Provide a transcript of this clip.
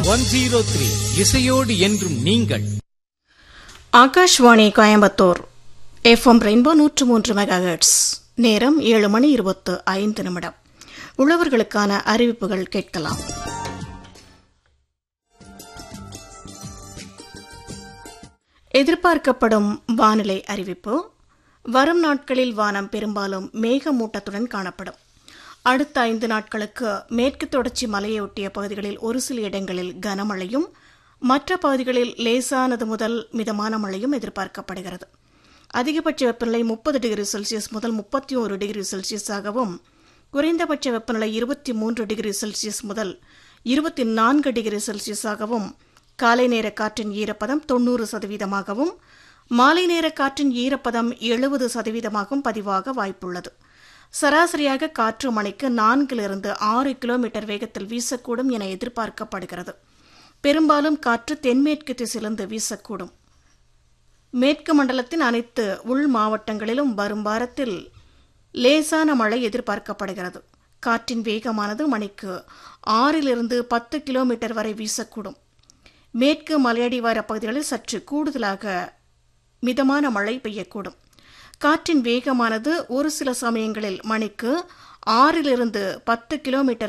one zero three இசையோடு என்றும் நீங்கள் ஆகாஷ்வாணி கோயம்புத்தூர் எஃப்எம் ரெயின்போ நூற்று மூன்று மெகாஹெட்ஸ் நேரம் ஏழு மணி இருபத்து ஐந்து நிமிடம் உழவர்களுக்கான அறிவிப்புகள் கேட்கலாம் எதிர்பார்க்கப்படும் வானிலை அறிவிப்பு வரும் நாட்களில் வானம் பெரும்பாலும் மேகமூட்டத்துடன் காணப்படும் அடுத்த ஐந்து நாட்களுக்கு மேற்கு தொடர்ச்சி மலையொட்டிய பகுதிகளில் ஒரு சில இடங்களில் கனமழையும் மற்ற பகுதிகளில் லேசானது முதல் மிதமான மழையும் எதிர்பார்க்கப்படுகிறது அதிகபட்ச வெப்பநிலை முப்பது டிகிரி செல்சியஸ் முதல் முப்பத்தி ஒரு டிகிரி செல்சியஸாகவும் குறைந்தபட்ச வெப்பநிலை இருபத்தி மூன்று டிகிரி செல்சியஸ் முதல் இருபத்தி நான்கு டிகிரி செல்சியஸாகவும் காலை நேர காற்றின் ஈரப்பதம் தொண்ணூறு சதவீதமாகவும் மாலை நேர காற்றின் ஈரப்பதம் எழுபது சதவீதமாகவும் பதிவாக வாய்ப்புள்ளது சராசரியாக காற்று மணிக்கு நான்கிலிருந்து ஆறு கிலோமீட்டர் வேகத்தில் வீசக்கூடும் என எதிர்பார்க்கப்படுகிறது பெரும்பாலும் காற்று தென்மேற்கு திசையிலிருந்து வீசக்கூடும் மேற்கு மண்டலத்தின் அனைத்து உள் மாவட்டங்களிலும் வரும் வாரத்தில் லேசான மழை எதிர்பார்க்கப்படுகிறது காற்றின் வேகமானது மணிக்கு ஆறிலிருந்து பத்து கிலோமீட்டர் வரை வீசக்கூடும் மேற்கு மலையடிவார பகுதிகளில் சற்று கூடுதலாக மிதமான மழை பெய்யக்கூடும் காற்றின் வேகமானது ஒரு சில சமயங்களில் மணிக்கு ஆறிலிருந்து பத்து கிலோமீட்டர்